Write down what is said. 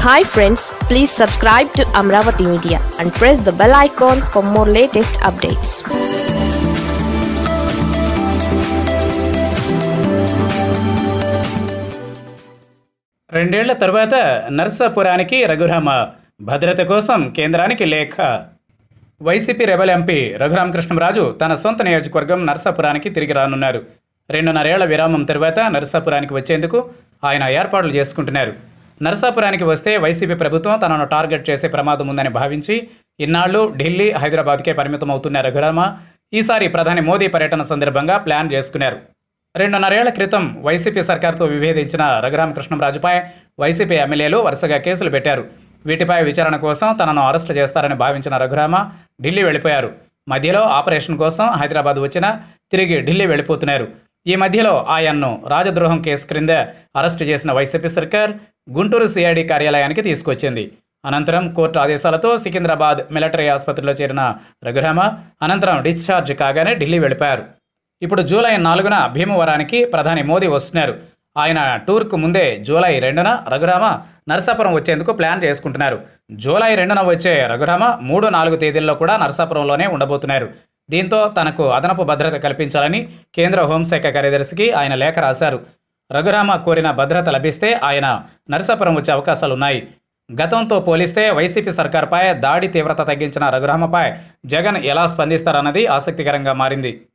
hi friends please subscribe to Amaravati media and press the bell icon for more latest updates రెండేళ్ల తరువాత నర్సాపురానికి రఘురామ భద్రత కోసం కేంద్రానికి లేఖ వైసీపీ రెబల్ ఎంపీ రఘురామకృష్ణరాజు తన సొంత నియోజకవర్గం నర్సాపురానికి తిరిగి రానున్నారు రెండున్నరేళ్ల విరామం తరువాత నర్సాపురానికి వచ్చేందుకు ఆయన ఏర్పాట్లు చేసుకుంటున్నారు నర్సాపురానికి వస్తే వైసీపీ ప్రభుత్వం తనను టార్గెట్ చేసే ప్రమాదం ఉందని భావించి ఇన్నాళ్లు ఢిల్లీ హైదరాబాద్కే పరిమితం అవుతున్న రఘురామ ఈసారి ప్రధాని మోదీ పర్యటన సందర్భంగా ప్లాన్ చేసుకున్నారు రెండున్నరేళ్ల క్రితం వైసీపీ సర్కార్తో విభేదించిన రఘురామకృష్ణంరాజుపై వైసీపీ ఎమ్మెల్యేలు వరుసగా కేసులు పెట్టారు వీటిపై విచారణ కోసం తనను అరెస్టు చేస్తారని భావించిన రఘురామ ఢిల్లీ వెళ్ళిపోయారు మధ్యలో ఆపరేషన్ కోసం హైదరాబాద్ వచ్చినా తిరిగి ఢిల్లీ వెళ్ళిపోతున్నారు ఈ మధ్యలో ఆయన్ను రాజద్రోహం కేసు క్రింద అరెస్టు చేసిన వైసీపీ సర్కార్ గుంటూరు సిఐడి కార్యాలయానికి తీసుకొచ్చింది అనంతరం కోర్టు ఆదేశాలతో సికింద్రాబాద్ మిలిటరీ ఆసుపత్రిలో చేరిన రఘురామ అనంతరం డిశ్చార్జ్ కాగానే ఢిల్లీ వెళ్ళిపోయారు ఇప్పుడు జూలై నాలుగున భీమవరానికి ప్రధాని మోదీ వస్తున్నారు ఆయన టూర్కు ముందే జూలై రెండున రఘురామ నరసాపురం వచ్చేందుకు ప్లాన్ చేసుకుంటున్నారు జూలై రెండున వచ్చే రఘురామ మూడు నాలుగు తేదీల్లో కూడా నరసాపురంలోనే ఉండబోతున్నారు దీంతో తనకు అదనపు భద్రత కల్పించాలని కేంద్ర హోంశాఖ కార్యదర్శికి ఆయన లేఖ రాశారు రఘురామ కోరిన భద్రత లభిస్తే ఆయన నరసాపురం వచ్చే అవకాశాలున్నాయి గతంతో పోలిస్తే వైసీపీ సర్కార్పై దాడి తీవ్రత తగ్గించిన రఘురామపై జగన్ ఎలా స్పందిస్తారన్నది ఆసక్తికరంగా మారింది